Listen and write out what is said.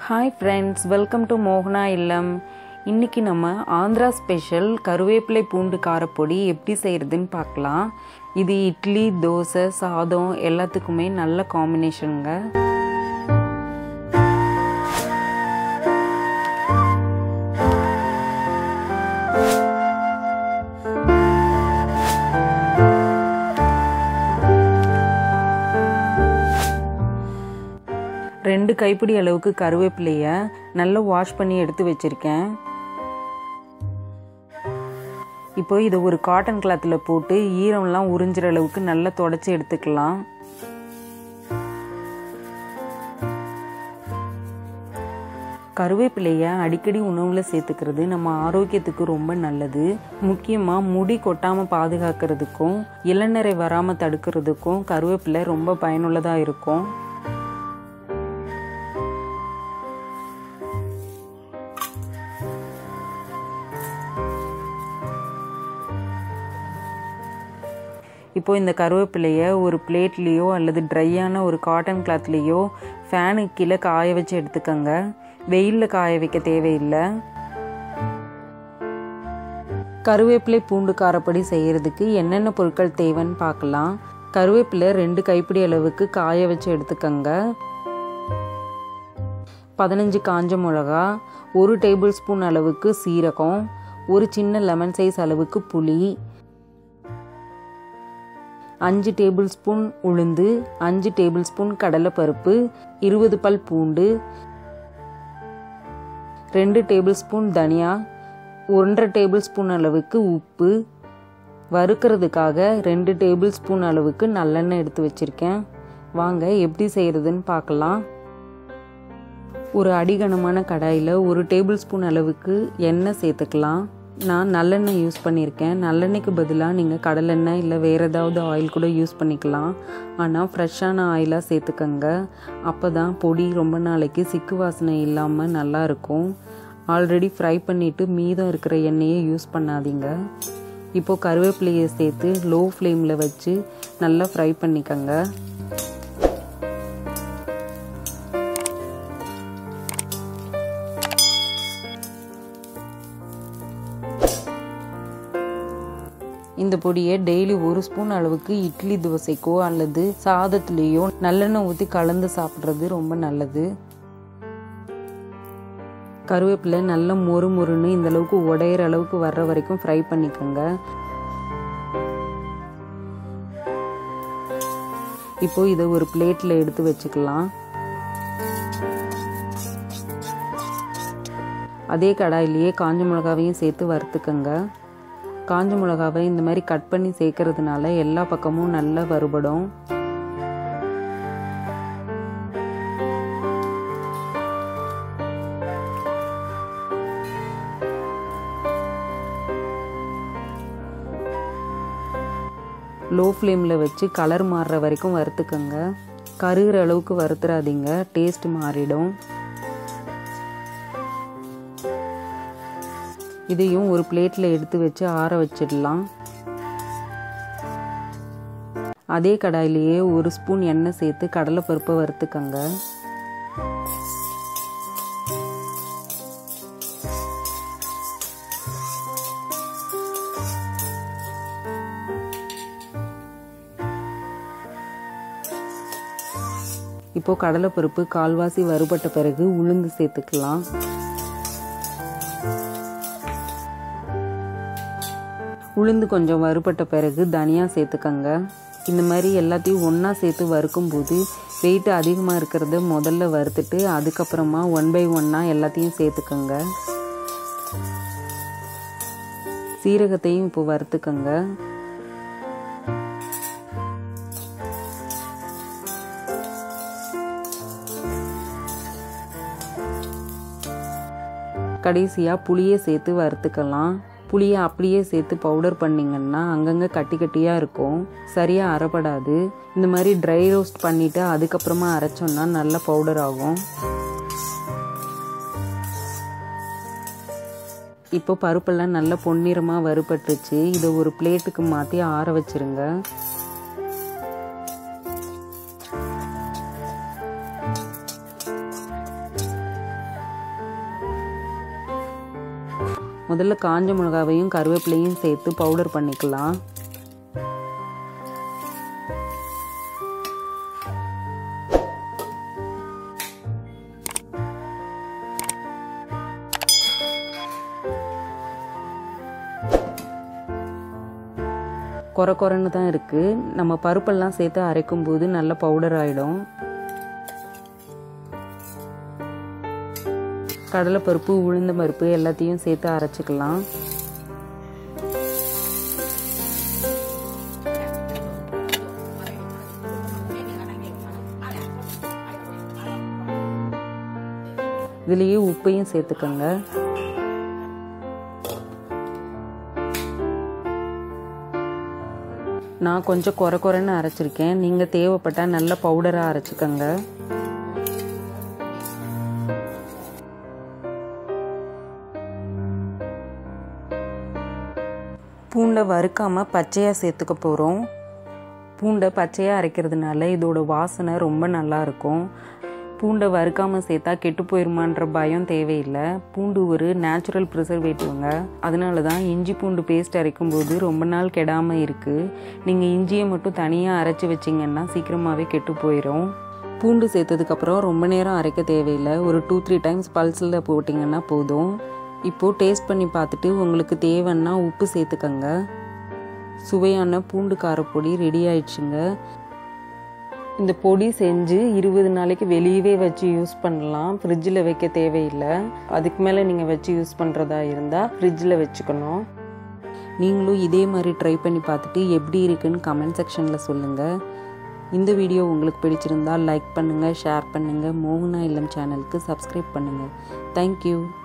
hi friends welcome to மோகனா இல்லம் இன்னைக்கு நம்ம ஆந்திரா ஸ்பெஷல் கருவேப்பிலை பூண்டு காரப்பொடி எப்படி செய்கிறதுன்னு பார்க்கலாம் இது இட்லி தோசை சாதம் எல்லாத்துக்குமே நல்ல காம்பினேஷனுங்க ரெண்டு கைப்பிடி அளவுக்கு கருவேப்பிலையை நல்லா வாஷ் பண்ணி எடுத்து வச்சுருக்கேன் இப்போ இதை ஒரு காட்டன் கிளாத்தில் போட்டு ஈரம்லாம் உறிஞ்சிற அளவுக்கு நல்லா தொடச்சி எடுத்துக்கலாம் கருவேப்பிலையை அடிக்கடி உணவில் சேர்த்துக்கிறது நம்ம ஆரோக்கியத்துக்கு ரொம்ப நல்லது முக்கியமாக முடி கொட்டாமல் பாதுகாக்கிறதுக்கும் இளநரை வராமல் தடுக்கிறதுக்கும் கருவேப்பிலை ரொம்ப பயனுள்ளதாக இருக்கும் இப்போ இந்த கருவேப்பிலையை ஒரு பிளேட்லேயோ அல்லது ட்ரையான ஒரு காட்டன் கிளாத்லேயோ ஃபேனுக்கு கீழே காய வச்சு எடுத்துக்கோங்க வெயிலில் காய வைக்க தேவையில்லை கருவேப்பிலை பூண்டு காரப்படி செய்கிறதுக்கு என்னென்ன பொருட்கள் தேவைன்னு பார்க்கலாம் கருவேப்பிலை ரெண்டு கைப்பிடி அளவுக்கு காய வச்சு எடுத்துக்கோங்க பதினஞ்சு காஞ்ச மிளகா ஒரு டேபிள் ஸ்பூன் அளவுக்கு சீரகம் ஒரு சின்ன லெமன் சைஸ் அளவுக்கு புளி அஞ்சு டேபிள் ஸ்பூன் உளுந்து அஞ்சு டேபிள் ஸ்பூன் கடலைப்பருப்பு இருபது பல் பூண்டு ரெண்டு டேபிள் ஸ்பூன் தனியா ஒன்றரை டேபிள் ஸ்பூன் அளவுக்கு உப்பு வறுக்கிறதுக்காக ரெண்டு டேபிள் ஸ்பூன் அளவுக்கு நல்லெண்ணெய் எடுத்து வச்சுருக்கேன் வாங்க எப்படி செய்கிறதுன்னு பார்க்கலாம் ஒரு அடிகனமான கடாயில் ஒரு டேபிள் ஸ்பூன் அளவுக்கு எண்ணெய் சேர்த்துக்கலாம் நான் நல்லெண்ணெய் யூஸ் பண்ணியிருக்கேன் நல்லெண்ணெய்க்கு பதிலாக நீங்கள் கடலெண்ணெய் இல்லை வேறு ஏதாவது ஆயில் கூட யூஸ் பண்ணிக்கலாம் ஆனால் ஃப்ரெஷ்ஷான ஆயிலாக சேர்த்துக்கங்க அப்போ தான் பொடி ரொம்ப நாளைக்கு சிக்கு வாசனை இல்லாமல் நல்லாயிருக்கும் ஆல்ரெடி ஃப்ரை பண்ணிவிட்டு மீதம் இருக்கிற எண்ணெயை யூஸ் பண்ணாதீங்க இப்போது கருவேப்பிலையை சேர்த்து லோ ஃப்ளேமில் வச்சு நல்லா ஃப்ரை பண்ணிக்கங்க இந்த பொடியை டெய்லி ஒரு ஸ்பூன் அளவுக்கு இட்லி தோசைக்கோ அல்லது சாதத்துலேயோ நல்லெண்ணெய் ஊற்றி கலந்து சாப்பிட்றது ரொம்ப நல்லது கருவேப்பிலை நல்லா மொறு மொறுன்னு இந்த அளவுக்கு உடையிற அளவுக்கு வர்ற வரைக்கும் ஃப்ரை பண்ணிக்கோங்க இப்போ இதை ஒரு பிளேட்டில் எடுத்து வச்சுக்கலாம் அதே கடாயிலேயே காஞ்ச மிளகாவையும் சேர்த்து வறுத்துக்கங்க காஞ்ச மிளகாவை இந்த மாதிரி கட் பண்ணி சேர்க்கறதுனால எல்லா பக்கமும் நல்லா வறுபடும் லோ ஃப்ளேமில் வச்சு கலர் மாறுற வரைக்கும் வறுத்துக்கங்க கருகிற அளவுக்கு வறுத்துறாதீங்க டேஸ்ட் மாறிடும் இதையும் ஒரு பிளேட்டில் எடுத்து வச்சு ஆற வச்சிடலாம் அதே கடாயிலேயே ஒரு ஸ்பூன் எண்ணெய் சேர்த்து கடலைப்பருப்பை வறுத்துக்கங்க இப்போ கடலைப்பருப்பு கால்வாசி வறுபட்ட பிறகு உளுந்து சேர்த்துக்கலாம் உளுந்து கொஞ்சம் வறுபட்ட பிறகு தனியாக சேர்த்துக்கங்க இந்த மாதிரி எல்லாத்தையும் ஒன்றா சேர்த்து வறுக்கும்போது வெயிட் அதிகமாக இருக்கிறத முதல்ல வறுத்துட்டு அதுக்கப்புறமா ஒன் பை ஒன்னாக எல்லாத்தையும் சேர்த்துக்கங்க சீரகத்தையும் இப்போ வறுத்துக்கங்க கடைசியாக புளியை சேர்த்து வறுத்துக்கலாம் புளியை அப்படியே சேர்த்து பவுடர் பண்ணிங்கன்னா அங்கங்கே கட்டி கட்டியாக இருக்கும் சரியாக அரைப்படாது இந்த மாதிரி ட்ரை ரோஸ்ட் பண்ணிவிட்டு அதுக்கப்புறமா அரைச்சோன்னா நல்ல பவுடர் ஆகும் இப்போ பருப்பெல்லாம் நல்லா பொன்னிறமாக வறுபட்டுருச்சு இதை ஒரு பிளேட்டுக்கு மாற்றி ஆற வச்சிருங்க முதல்ல காஞ்ச மிளகாவையும் கருவேப்பிலையும் சேர்த்து பவுடர் பண்ணிக்கலாம் குறை குறைன்னு தான் இருக்குது நம்ம பருப்பெல்லாம் சேர்த்து அரைக்கும் போது நல்ல பவுடர் ஆகிடும் கடலைப்பருப்பு உளுந்த பருப்பு எல்லாத்தையும் சேர்த்து அரைச்சிக்கலாம் இதுலேயே உப்பையும் சேர்த்துக்கோங்க நான் கொஞ்சம் குறை குறைன்னு அரைச்சிருக்கேன் நீங்கள் தேவைப்பட்டால் நல்ல பவுடராக அரைச்சிக்கோங்க பூண்டை வறுக்காமல் பச்சையாக சேர்த்துக்க போகிறோம் பூண்டை பச்சையாக அரைக்கிறதுனால இதோட வாசனை ரொம்ப நல்லா இருக்கும் பூண்டை வறுக்காமல் சேர்த்தா கெட்டு போயிருமான்ற பயம் தேவையில்லை பூண்டு ஒரு நேச்சுரல் ப்ரிசர்வேட்டிவ்ங்க அதனால தான் இஞ்சி பூண்டு பேஸ்ட் அரைக்கும் போது ரொம்ப நாள் கெடாமல் இருக்குது நீங்கள் இஞ்சியை மட்டும் தனியாக அரைச்சி வச்சிங்கன்னா சீக்கிரமாகவே கெட்டு போயிடும் பூண்டு சேர்த்ததுக்கப்புறம் ரொம்ப நேரம் அரைக்க தேவையில்லை ஒரு டூ த்ரீ டைம்ஸ் பல்ஸில் போட்டிங்கன்னா போதும் இப்போது டேஸ்ட் பண்ணி பார்த்துட்டு உங்களுக்கு தேவைன்னா உப்பு சேர்த்துக்கங்க சுவையான பூண்டு காரப்பொடி ரெடி ஆயிடுச்சுங்க இந்த பொடி செஞ்சு இருபது நாளைக்கு வெளியவே வச்சு யூஸ் பண்ணலாம் ஃப்ரிட்ஜில் வைக்க தேவையில்லை அதுக்கு மேலே நீங்கள் வச்சு யூஸ் பண்ணுறதா இருந்தால் ஃப்ரிட்ஜில் வச்சுக்கணும் நீங்களும் இதே மாதிரி ட்ரை பண்ணி பார்த்துட்டு எப்படி இருக்குன்னு கமெண்ட் செக்ஷனில் சொல்லுங்கள் இந்த வீடியோ உங்களுக்கு பிடிச்சிருந்தால் லைக் பண்ணுங்கள் ஷேர் பண்ணுங்கள் மோகனா இல்லம் சேனலுக்கு சப்ஸ்கிரைப் பண்ணுங்கள் தேங்க்யூ